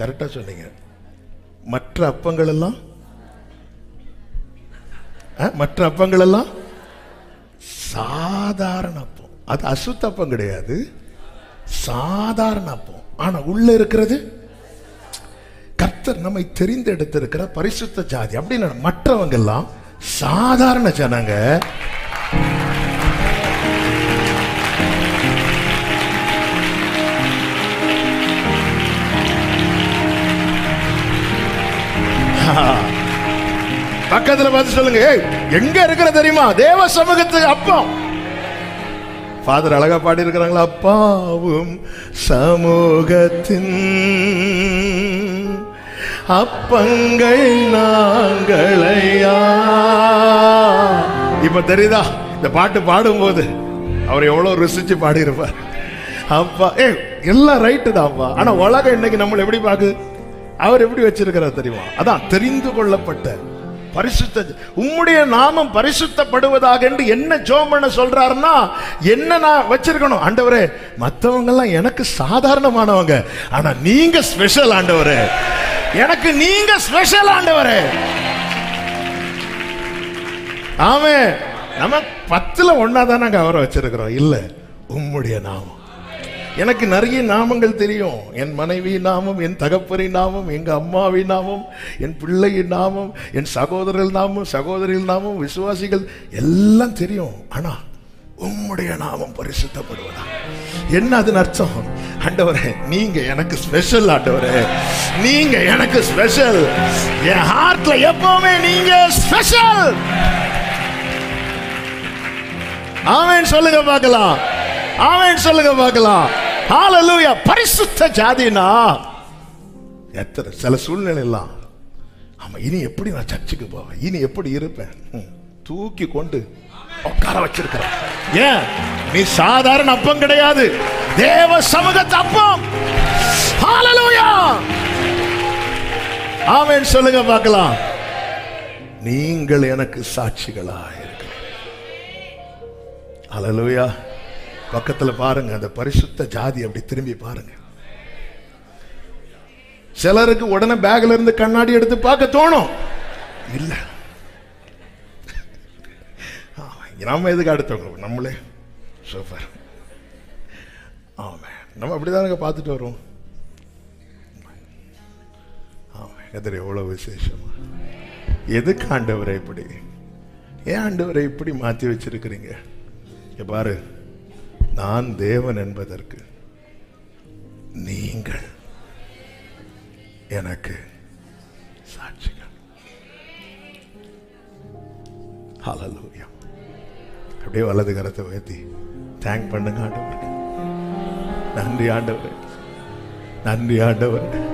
கரெக்டா சொன்னீங்க மற்ற அப்பங்கள் எல்லாம் ஆ, மற்ற அப்பங்கள் எல்லாம் சாதாரண அப்பம் அது அசுத்த அப்பம் கிடையாது சாதாரண அப்பம் ஆனா உள்ள இருக்கிறது கர்த்தர் நம்மை தெரிந்தெடுத்திருக்கிற பரிசுத்த ஜாதி அப்படின்னு மற்றவங்க எல்லாம் சாதாரண ஜனங்க பக்கத்துல பார்த்து சொல்லுங்க ஏய் எங்க இருக்கிற தெரியுமா தேவ சமூகத்துக்கு அப்பம் ஃபாதர் அழகா பாடி இருக்கிறாங்களா அப்பாவும் சமூகத்தின் அப்பங்கள் நாங்களையா இப்ப தெரியுதா இந்த பாட்டு பாடும்போது அவர் எவ்வளவு ருசிச்சு பாடியிருப்பார் அப்பா ஏ எல்லாம் ரைட்டு தான்ப்பா ஆனா உலகம் இன்னைக்கு நம்மளை எப்படி பாக்கு அவர் எப்படி வச்சிருக்கிறார் தெரியுமா அதான் தெரிந்து கொள்ளப்பட்ட பரிசுத்த உம்முடைய நாமம் பரிசுத்தப்படுவதாக என்று என்ன ஜோம் பண்ண சொல்றாருன்னா என்ன நான் வச்சிருக்கணும் ஆண்டவரே மத்தவங்க எல்லாம் எனக்கு சாதாரணமானவங்க ஆனா நீங்க ஸ்பெஷல் ஆண்டவரே எனக்கு நீங்க ஸ்பெஷல் ஆண்டவரே ஆமே நம்ம பத்துல ஒன்னா தான் நாங்க அவரை வச்சிருக்கிறோம் இல்ல உம்முடைய நாமம் எனக்கு நிறைய நாமங்கள் தெரியும் என் மனைவி நாமம் என் தகப்பரின் நாமம் எங்க அம்மாவின் நாமம் என் பிள்ளையின் நாமம் என் சகோதரர்கள் நாமம் சகோதரிகள் நாமம் விசுவாசிகள் எல்லாம் தெரியும் ஆனா உம்முடைய நாமம் பரிசுத்தப்படுவதா என்ன அதன் அர்த்தம் ஆண்டவரே நீங்க எனக்கு ஸ்பெஷல் ஆண்டவரே நீங்க எனக்கு ஸ்பெஷல் என் ஹார்ட்ல எப்பவுமே நீங்க ஸ்பெஷல் ஆமென் சொல்லுங்க பார்க்கலாம் ஆமென் சொல்லுங்க பார்க்கலாம் ஹalleluya பரிசுத்த ஜாதினா எத்தனை சில சூழ்நிலை எல்லாம் ஆமா இனி எப்படி நான் சர்ச்சுக்கு போவேன் இனி எப்படி இருப்பேன் ம், தூக்கி கொண்டு உட்கார வச்சிருக்கிறேன் ஏன் நீ சாதாரண அப்பம் கிடையாது தேவ சமூகத்து அப்பம் ஹalleluya ஆமென் சொல்லுங்க பார்க்கலாம் நீங்கள் எனக்கு சாட்சிகளா இருக்கிறீர்கள் ஹalleluya பக்கத்துல பாருங்க அந்த பரிசுத்த ஜாதி அப்படி திரும்பி பாருங்க சிலருக்கு உடனே பேக்ல இருந்து கண்ணாடி எடுத்து பார்க்க தோணும் இல்ல ஆமா, நம்ம எதுக்கு அடுத்தவங்க நம்மளே சூப்பர் ஆமா நம்ம அப்படிதானுங்க பார்த்துட்டு வரோம் ஆமா எதிர எவ்வளவு விசேஷமா எதுக்கு ஆண்டவரை இப்படி ஏன் ஆண்டவரை இப்படி மாத்தி வச்சிருக்கிறீங்க இங்க பாரு நான் தேவன் என்பதற்கு நீங்கள் எனக்கு சாட்சிகள் ஹalleluya அப்படியே வலது கரத்தை உயர்த்தி தேங்க் பண்ணுங்க ஆண்டவருக்கு நன்றி ஆண்டவரே நன்றி ஆண்டவரே